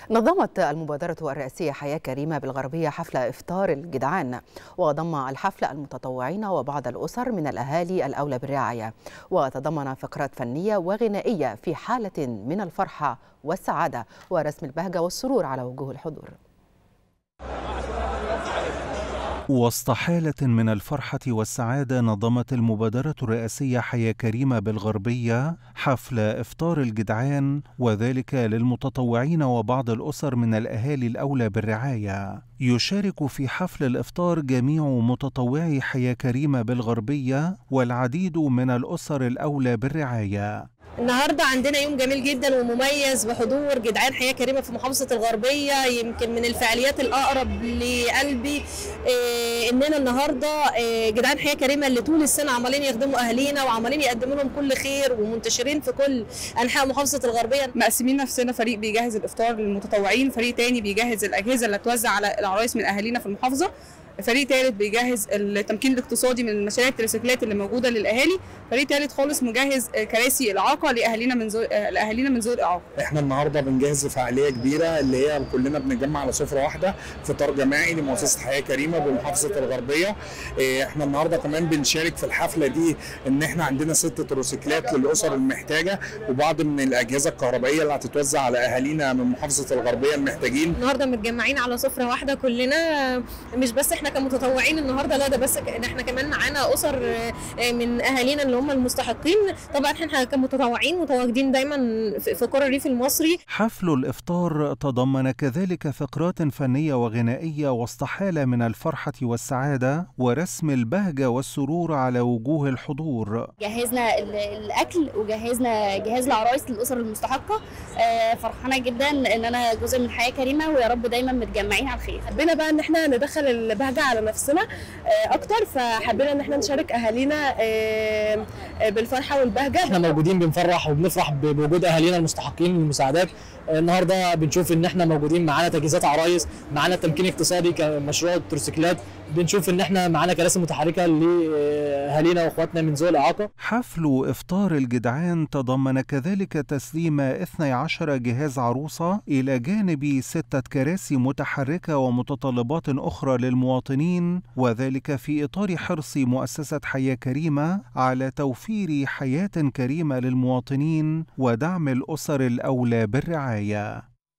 نظمت المبادرة الرئاسية حياة كريمة بالغربية حفل إفطار الجدعان وضم الحفل المتطوعين وبعض الأسر من الأهالي الأولى بالرعاية وتضمن فقرات فنية وغنائية في حالة من الفرحة والسعادة ورسم البهجة والسرور على وجوه الحضور وسط حالة من الفرحة والسعادة نظمت المبادرة الرئاسية حياة كريمة بالغربية حفل إفطار الجدعان وذلك للمتطوعين وبعض الأسر من الأهالي الأولى بالرعاية يشارك في حفل الإفطار جميع متطوعي حياة كريمة بالغربية والعديد من الأسر الأولى بالرعاية النهارده عندنا يوم جميل جدا ومميز بحضور جدعان حياه كريمه في محافظه الغربيه يمكن من الفعاليات الاقرب لقلبي إيه اننا النهارده إيه جدعان حياه كريمه اللي طول السنه عمالين يخدموا اهالينا وعمالين يقدموا لهم كل خير ومنتشرين في كل انحاء محافظه الغربيه مقسمين نفسنا فريق بيجهز الافطار للمتطوعين فريق تاني بيجهز الاجهزه اللي هتوزع على العرايس من اهالينا في المحافظه فريق ثالث بيجهز التمكين الاقتصادي من مشاريع التريسيكلات اللي موجوده للاهالي فريق ثالث خالص مجهز كراسي الاعاقه لاهالينا من ذوي لاهالينا من ذوي الاعاقه احنا النهارده بنجهز فعاليه كبيره اللي هي كلنا بنتجمع على سفره واحده فطار جماعي لمؤسسه حياه كريمه بمحافظه الغربيه احنا النهارده كمان بنشارك في الحفله دي ان احنا عندنا ست تروسيكلات للاسر المحتاجه وبعض من الاجهزه الكهربائيه اللي هتتوزع على اهالينا من محافظه الغربيه المحتاجين النهارده متجمعين على سفره واحده كلنا مش بس احنا كمتطوعين النهارده لا ده بس احنا كمان معانا اسر من اهالينا اللي هم المستحقين طبعا احنا كمتطوعين متواجدين دايما في قرى الريف المصري حفل الافطار تضمن كذلك فقرات فنيه وغنائيه وسط حاله من الفرحه والسعاده ورسم البهجه والسرور على وجوه الحضور جهزنا الاكل وجهزنا جهاز العرايس للاسر المستحقه فرحانه جدا ان انا جزء من حياه كريمه ويا رب دايما متجمعين على الخير حبينا بقى ان احنا ندخل البهجه على نفسنا اكتر فحبينا ان احنا نشارك اهالينا بالفرحه والبهجه احنا موجودين بنفرح وبنفرح بوجود اهالينا المستحقين للمساعدات النهارده بنشوف ان احنا موجودين معانا تجهيزات عرايس معانا تمكين اقتصادي كمشروع التروسيكلات بنشوف ان احنا معانا كراسي متحركه لاهالينا واخواتنا من ذوي الاعاقه حفل افطار الجدعان تضمن كذلك تسليم 12 جهاز عروسه الى جانب سته كراسي متحركه ومتطلبات اخرى للمواطنين وذلك في اطار حرص مؤسسه حياه كريمه على توفير حياه كريمه للمواطنين ودعم الاسر الاولى بالرعايه